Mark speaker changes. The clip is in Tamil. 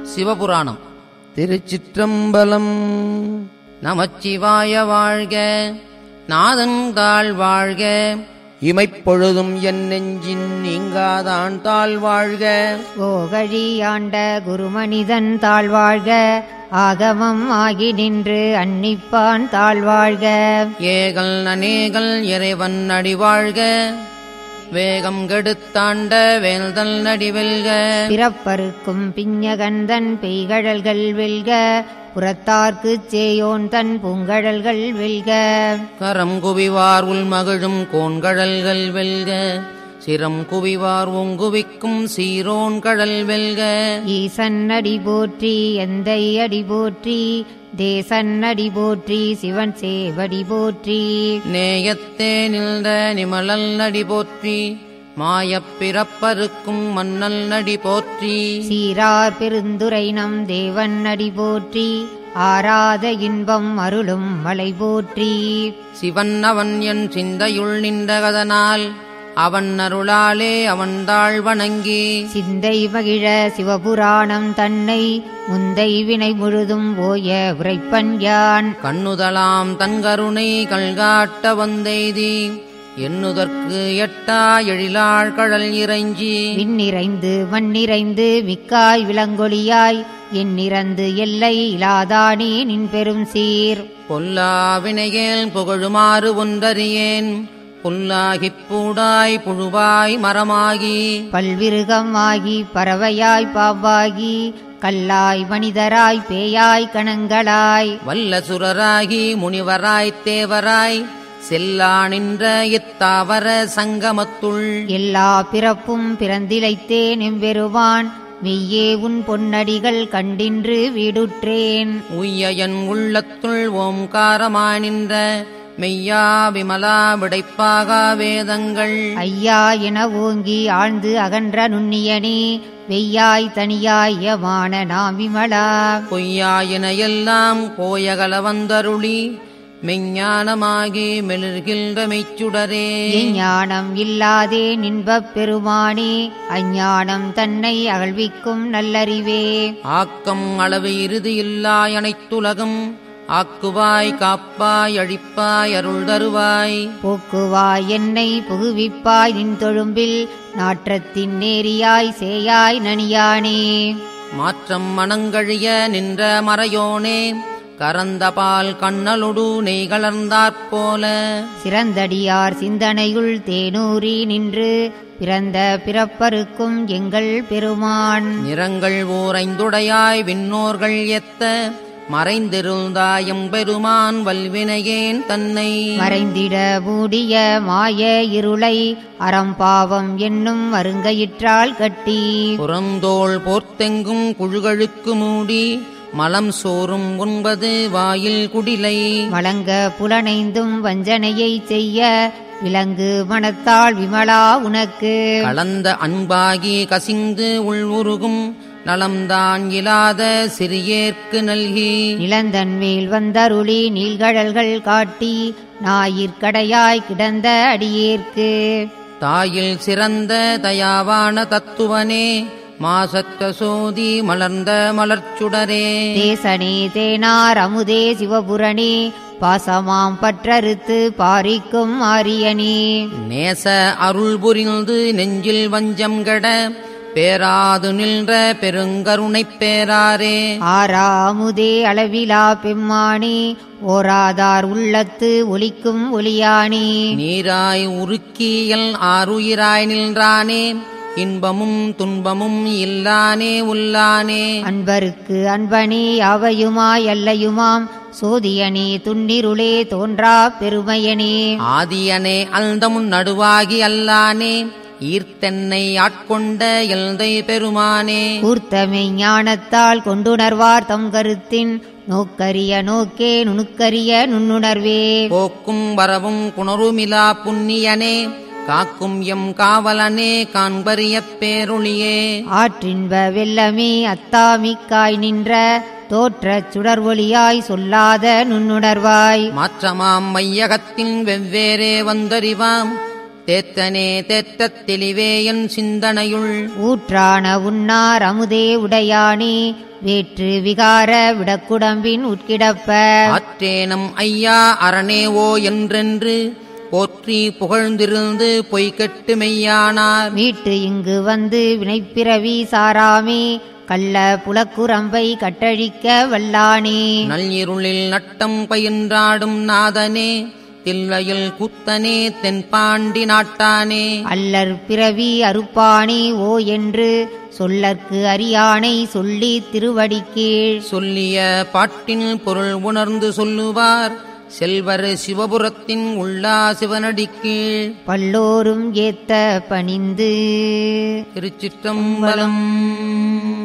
Speaker 1: சிவபுராணம்
Speaker 2: திருச்சிற்றம்பலம்
Speaker 1: நமச்சிவாய வாழ்க நாதன்காள் வாழ்க
Speaker 2: இமைப்பொழுதும் என் நெஞ்சின் நீங்காதான் தாழ் வாழ்க
Speaker 3: ஓகழியாண்ட குருமனிதன் தாழ்வாழ்க ஆகமம் ஆகி நின்று அன்னிப்பான் தாழ்வாழ்க
Speaker 1: ஏகல் அநேகல் இறைவன் அடி வாழ்க வேகம் கெடுத்தாண்ட வேல்தல் நடி வெல்க
Speaker 3: பிறப்பருக்கும் பிஞ்சகந்தன் பெய்கழல்கள் வெல்க புறத்தார்க்குச் சேயோன் தன் பூங்கழல்கள் வெல்க
Speaker 1: கரம் குவிவார் உள் மகிழும் கோண்கழல்கள் வெல்க சிரம் குவிவார் ஒங்குவிக்கும் சீரோன் கடல் வெல்க
Speaker 3: ஈசன் அடி போற்றி எந்தை அடி போற்றி தேசன் அடி போற்றி சிவன் சேவடி போற்றி
Speaker 1: நேயத்தே நின்ற நிமலல் நடி போற்றி மாயப் பிறப்பருக்கும் மன்னல் நடி போற்றி
Speaker 3: சீரார் பெருந்துரை நம் தேவன் அடி போற்றி ஆராத இன்பம் அருளும் மலை போற்றி
Speaker 1: சிவன் அவன் என் சிந்தையுள் நின்றகதனால் அவன் அருளாலே அவன்தாள் வணங்கி
Speaker 3: சிந்தை மகிழ சிவபுராணம் தன்னை முந்தை வினை முழுதும் ஓய உரைப்பன் யான்
Speaker 1: கண்ணுதலாம் தன்கருணை கள்காட்ட வந்தெய்தி எண்ணுதற்கு எட்டா எழிலாள் கடல் இறைஞ்சி
Speaker 3: விண்ணிறைந்து மண்ணிறைந்து மிக்காய் விலங்கொலியாய் எண்ணிறந்து எல்லை இலாதானே நின் பெரும் சீர்
Speaker 1: பொல்லா வினையேல் புகழுமாறு ஒன்றறியேன் புல்லாகிப் பூடாய் புழுவாய் மரமாகி
Speaker 3: பல்விருகம் ஆகி பறவையாய் பாம்பாகி கல்லாய் மனிதராய் பேயாய் கணங்களாய்
Speaker 1: வல்ல சுரராகி முனிவராய் தேவராய் செல்லா நின்ற இத்தாவர சங்கமத்துள்
Speaker 3: எல்லா பிறப்பும் பிறந்திலைத்தேன் எம்பெருமான் மெய்யே உன் பொன்னடிகள் கண்டின்று வீடுற்றேன்
Speaker 1: உய்ய என் உள்ளத்துள் ஓம்காரமாய் நின்ற மெய்யா விமலா விடைப்பாகா வேதங்கள்
Speaker 3: ஐயா என ஓங்கி ஆழ்ந்து அகன்ற நுண்ணியனே வெய்யாய் தனியாய் யமான நாம் விமலா
Speaker 1: பொய்யாயின எல்லாம் போயகல வந்தருளி மெஞ்ஞானமாகி மெளிர்கின்ற மெய்ச்சுடரே
Speaker 3: எஞ்ஞானம் இல்லாதே நின்பப் பெருமானே அஞ்ஞானம் தன்னை அகழ்விக்கும் நல்லறிவே
Speaker 1: ஆக்கம் அளவு இறுதி இல்லா அனைத்துலகம் ஆக்குவாய் காப்பாய் அழிப்பாய் அருள் தருவாய்
Speaker 3: போக்குவாய் என்னை புகுவிப்பாய் நின் தொழும்பில் நாற்றத்தின் நேரியாய் சேயாய் நனியானே
Speaker 1: மாற்றம் மனங்கழிய நின்ற மறையோனே கரந்த பால் கண்ணலொடு நெய் கலர்ந்தாற்போல
Speaker 3: சிறந்தடியார் சிந்தனையுள் தேனூரி நின்று பிறந்த பிறப்பருக்கும் எங்கள் பெருமான்
Speaker 1: நிறங்கள் ஓரைந்துடையாய் விண்ணோர்கள் எத்த மறைந்திருந்தாயம் பெருமான் வல்வினையேன் தன்னை
Speaker 3: மறைந்திட மூடிய மாய இருளை அறம்பாவம் என்னும் அருங்கயிற்றால் கட்டி
Speaker 1: புறந்தோள் போர்த்தெங்கும் குழுகழுக்கு மூடி மலம் சோறும் உண்பது வாயில் குடிலை
Speaker 3: வழங்க புலனைந்தும் வஞ்சனையை செய்ய விலங்கு மனத்தாள் விமலா உனக்கு
Speaker 1: கலந்த அன்பாகி கசிந்து உள்வுருகும் நலம்தான் இலாத சிறியேற்கு நல்கி
Speaker 3: நிலந்தன் மேல் வந்தருளி நீள்கடல்கள் காட்டி ஞாயிற்கடையாய் கிடந்த அடியேற்கு
Speaker 1: தாயில் சிறந்த தயாவான தத்துவனே மாசற்ற சோதி மலர்ந்த மலர்ச்சுடரே
Speaker 3: தேசனே தேனார் அமுதே சிவபுரணே பாசமாம் பற்றறுத்து பாரிக்கும் ஆரியனே
Speaker 1: நேச அருள் புரிந்து நெஞ்சில் வஞ்சம் கெட பேராது நின்ற பெருங்கருணைப் பேராரே
Speaker 3: ஆரா அமுதே அளவிலா பெம்மானே ஓராதார் உள்ளத்து ஒலிக்கும் ஒளியானே
Speaker 1: நீராய் உருக்கியல் ஆறுயிராய் நின்றானே இன்பமும் துன்பமும் இல்லானே உள்ளானே
Speaker 3: அன்பருக்கு அன்பனே அவையுமாய் அல்லையுமாம் சோதியனே துன்னிருளே தோன்றா பெருமையனே
Speaker 1: ஆதியனே அல்தமுன் நடுவாகி அல்லானே ஈர்த்தென்னை ஆட்கொண்ட எல்தை பெருமானே
Speaker 3: கூர்த்தமை ஞானத்தால் கொண்டுணர்வார் தம் கருத்தின் நோக்கரிய நோக்கே நுணுக்கரிய நுண்ணுணர்வே
Speaker 1: போக்கும் வரவும் குணருமிலா புண்ணியனே காக்கும் எம் காவலனே காண்பறியப் பேருளியே
Speaker 3: ஆற்றின்ப வெள்ளமே அத்தாமிக்காய் நின்ற தோற்றச் சுடர் ஒளியாய் சொல்லாத நுண்ணுணர்வாய்
Speaker 1: மாற்றமாம் மையகத்தின் வெவ்வேறே வந்தறிவாம் தேத்தனே தேற்றத் தெளிவே என் சிந்தனையுள்
Speaker 3: ஊற்றான உன்னார் அமுதே உடையானே வேற்று விகார விடக்குடம்பின் உட்கிடப்ப
Speaker 1: ஆற்றேனம் ஐயா அரணே ஓ என்றென்று போற்றி புகழ்ந்திருந்து பொய்கெட்டு மெய்யானார்
Speaker 3: மீட்டு இங்கு வந்து வினைப்பிறவி சாராமே கள்ள புலக்குரம்பை கட்டழிக்க வல்லானே
Speaker 1: நள்ளிருளில் நட்டம் பயின்றாடும் நாதனே தில்லையில் குத்தனே தென்பாண்டி நாட்டானே
Speaker 3: அல்லற் பிறவி அறுப்பானே ஓ என்று சொல்லற்கு அறியானை சொல்லி திருவடிக்கீழ்
Speaker 1: சொல்லிய பாட்டின் பொருள் உணர்ந்து சொல்லுவார் செல்வர் சிவபுரத்தின் உள்ளா சிவனடிக்கீழ்
Speaker 3: பல்லோரும் ஏத்த பணிந்து
Speaker 1: திருச்சிற்றம்பலம்